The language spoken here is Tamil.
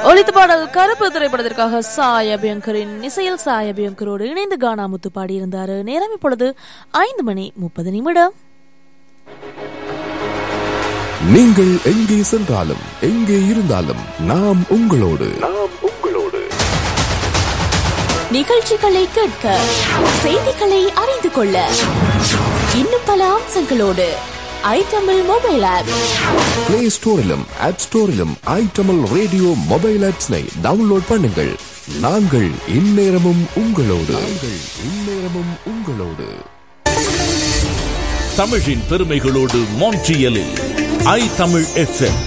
ஒலித்து பாடல் கருப்பு திரைப்படத்திற்காக சாய் அபியங்கரின் இசையில் சாய் அபியங்கரோடு இணைந்து கானாமுத்து பாடியிருந்தார் நேரம் இப்பொழுது ஐந்து மணி முப்பது நிமிடம் நீங்கள் எங்கே சென்றாலும் எங்கே இருந்தாலும் நாம் உங்களோடு நாம் உங்களோடு நிகழ்ச்சிகளை கேட்க செய்திகளை அறிந்து கொள்ள இன்னும் பல அம்சங்களோடு I Tamil mobile app play ஸ்டோரிலும் ஆப் ஸ்டோரிலும் ஐட்டமல் ரேடியோ மொபைல் ஆப்ஸ்னை டவுன்லோட் பண்ணுங்கள் நாங்கள் இந்நேரமும் உங்களோடு நாங்கள் இந்நேரமும் உங்களோடு தமிழின் பெருமைகளோடு மான்ட்ரியலில் ஐ தமிழ் எஃப்எம்